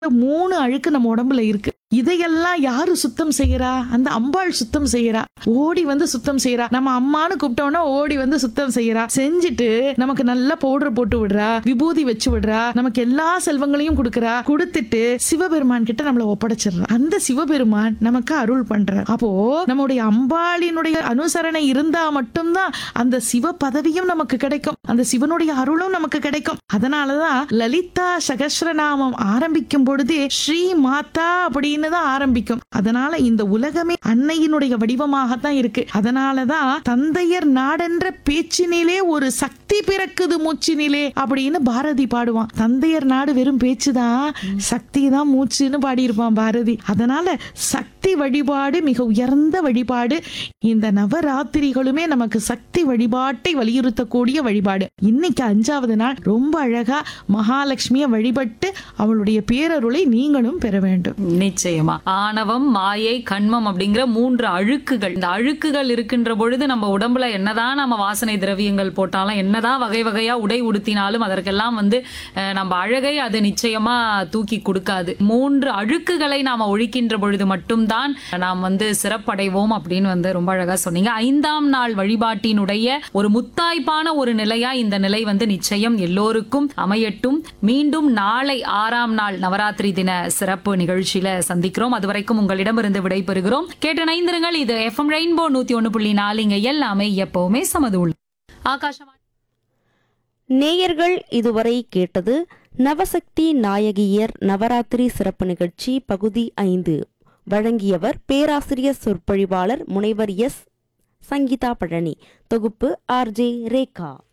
மூணு அழுக்கு நம்ம உடம்புல இருக்கு இதையெல்லாம் யாரு சுத்தம் செய்யறா அந்த அம்பாள் சுத்தம் செய்யறா ஓடி வந்து சுத்தம் செய்யறா நம்ம அம்மான்னு கூப்பிட்டோம்னா ஓடி வந்து சுத்தம் செய்யறா செஞ்சுட்டு நமக்கு நல்லா பவுடர் போட்டு விடுறா விபூதி வச்சு விடுறா நமக்கு எல்லா செல்வங்களையும் கொடுக்கறா கொடுத்துட்டு சிவபெருமான் கிட்ட நம்மள ஒப்படைச்சிடுறா அந்த சிவபெருமான் நமக்கு அருள் பண்றார் அப்போ நம்முடைய அம்பாளினுடைய அனுசரணை இருந்தா மட்டும்தான் அந்த சிவ பதவியும் நமக்கு கிடைக்கும் அந்த சிவனுடைய அருளும் நமக்கு கிடைக்கும் அதனாலதான் லலிதா சகஸ்ரநாமம் ஆரம்பிக்கும் பொழுதே ஸ்ரீ மாதா அப்படின்னு தான் ஆரம்பிக்கும் அதனால இந்த உலகமே அன்னையினுடைய வடிவமாகத்தான் இருக்கு அதனாலதான் தந்தையர் நாடென்ற பேச்சினிலே ஒரு சக்தி பிறக்குது மூச்சினிலே அப்படின்னு பாரதி பாடுவான் தந்தையர் நாடு வெறும் பேச்சுதான் சக்தி தான் மூச்சுன்னு பாடியிருப்பான் பாரதி அதனால சக்தி வழிபாடு மிக உயர்ந்த வழிபாடு இந்த நவராத்திரிகளுமே நமக்கு சக்தி வழிபாட்டை வலியுறுத்தக்கூடிய வழிபாடு இன்னைக்கு அஞ்சாவது நாள் ரொம்ப அழகா மகாலட்சுமியை வழிபட்டு அவளுடைய பேரருளை நீங்களும் பெற வேண்டும் நிச்சயமா ஆணவம் மாயை கண்மம் அப்படிங்கிற மூன்று அழுக்குகள் இந்த அழுக்குகள் இருக்கின்ற பொழுது நம்ம உடம்புல என்னதான் நம்ம வாசனை திரவியங்கள் போட்டாலும் என்னதான் வகை வகையா உடை உடுத்தினாலும் அதற்கெல்லாம் வந்து அஹ், நம்ம அழகை அது நிச்சயமா தூக்கி கொடுக்காது மூன்று அழுக்குகளை நாம ஒழிக்கின்ற பொழுது மட்டும்தான் நாம் வந்து சிறப்படைவோம் அப்படின்னு வந்து ரொம்ப அழகா சொன்னீங்க ஐந்தாம் நாள் வழிபாட்டினுடைய ஒரு முத்தாய்ப்பான ஒரு நிலையா இந்த நிலை வந்து நிச்சயம் எல்லோருக்கும் அமையட்டும் மீண்டும் நாளை ஆறாம் நாள் நவராத்திரி தின சிறப்பு நிகழ்ச்சியில சந்திக்கிறோம் அதுவரைக்கும் உங்களிடமிருந்து விடைபெறுகிறோம் கேட்டு நைந்திருங்கள் இது எஃப்எம் ரெயின்போ நூத்தி ஒண்ணு புள்ளி நாலு இங்க எல்லாமே எப்பவுமே சமதூள் ஆகாஷவாணி நேயர்கள் இதுவரை கேட்டது நவசக்தி நாயகியர் நவராத்திரி சிறப்பு நிகழ்ச்சி பகுதி ஐந்து வழங்கியவர் பேராசிரியர் சொற்பொழிவாளர் முனைவர் எஸ் சங்கீதா பழனி தொகுப்பு ஆர்ஜே ரேகா